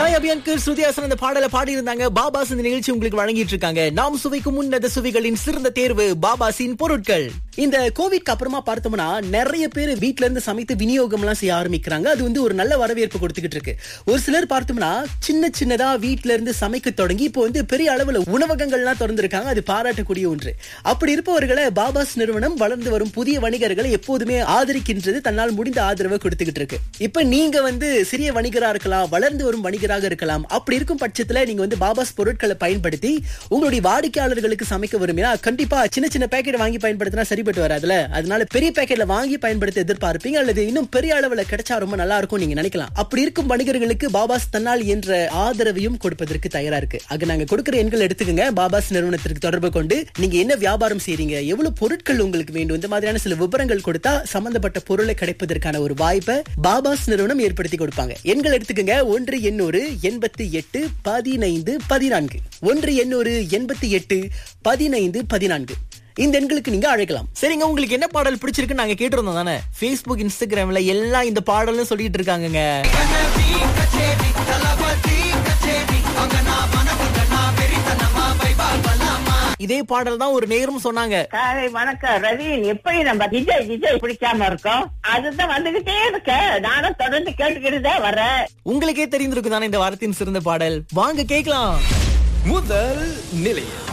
சாய் அபியான்கர் ஸ்ருதியாசன் அந்த பாடல பாடி இருந்தாங்க பாபாஸ் இந்த நிகழ்ச்சி உங்களுக்கு வழங்கிட்டு இருக்காங்க நாம் சுவைக்கும் உன்னத சுவைகளின் சிறந்த தேர்வு பாபாசின் பொருட்கள் இந்த கோவிட்க்கு அப்புறமா பார்த்தோம்னா நிறைய பேர் வீட்ல இருந்து சமைத்து விநியோகம் எல்லாம் செய்ய ஆரம்பிக்கிறாங்க அது வந்து ஒரு நல்ல வரவேற்பு கொடுத்துக்கிட்டு இருக்கு ஒரு சிலர் பார்த்தோம்னா சின்ன சின்னதா வீட்ல இருந்து சமைக்க தொடங்கி இப்போ வந்து பெரிய அளவுல உணவகங்கள்லாம் திறந்திருக்காங்க அது பாராட்டக்கூடிய ஒன்று அப்படி இருப்பவர்களை பாபாஸ் நிறுவனம் வளர்ந்து வரும் புதிய வணிகர்களை எப்போதுமே ஆதரிக்கின்றது தன்னால் முடிந்த ஆதரவை கொடுத்துக்கிட்டு இருக்கு இப்ப நீங்க வந்து சிறிய வணிகரா இருக்கலாம் வளர்ந்து வரும் வணிகராக இருக்கலாம் அப்படி இருக்கும் பட்சத்துல நீங்க வந்து பாபாஸ் பொருட்களை பயன்படுத்தி உங்களுடைய வாடிக்கையாளர்களுக்கு சமைக்க விரும்பினா கண்டிப்பா சின்ன சின்ன பேக்கெட் வாங்கி பயன்படுத்தினா சரிப்பட்டு வராதுல அதனால பெரிய பேக்கெட்ல வாங்கி பயன்படுத்த எதிர்பார்ப்பீங்க அல்லது இன்னும் பெரிய அளவுல கிடைச்சா ரொம்ப நல்லா இருக்கும் நீங்க நினைக்கலாம் அப்படி இருக்கும் வணிகர்களுக்கு பாபாஸ் தன்னால் என்ற ஆதரவையும் கொடுப்பதற்கு தயாரா இருக்கு ஆக நாங்க கொடுக்கிற எண்கள் எடுத்துக்கங்க பாபாஸ் நிறுவனத்திற்கு தொடர்பு கொண்டு நீங்க என்ன வியாபாரம் செய்றீங்க எவ்வளவு பொருட்கள் உங்களுக்கு வேண்டும் இந்த மாதிரியான சில விவரங்கள் கொடுத்தா சம்பந்தப்பட்ட பொருளை கிடைப்பதற்கான ஒரு வாய்ப்பை பாபாஸ் நிறுவனம் ஏற்படுத்தி கொடுப்பாங்க எண்கள் எடுத்துக்கங்க ஒன்று எண்ணூறு எண்பத்தி எட்டு பதினைந்து பதினான்கு ஒன்று எண்ணூறு எண்பத்தி எட்டு பதினைந்து பதினான்கு இந்த எண்களுக்கு நீங்க அழைக்கலாம் சரிங்க உங்களுக்கு என்ன பாடல் பிடிச்சிருக்கு நாங்க கேட்டிருந்தோம் தானே Facebook இன்ஸ்டாகிராம்ல எல்லாம் இந்த பாடல்னு சொல்லிட்டு இருக்காங்கங்க இதே பாடல் தான் ஒரு நேரம் சொன்னாங்க காலை வணக்கம் ரவீன் எப்படி நம்ம விஜய் விஜய் பிடிக்காம இருக்கோம் அதுதான் வந்துகிட்டே இருக்க நானும் தொடர்ந்து கேட்டுக்கிட்டு தான் வரேன் உங்களுக்கே தெரிந்திருக்கும் தானே இந்த வாரத்தின் சிறந்த பாடல் வாங்க கேட்கலாம் முதல் நிலையம்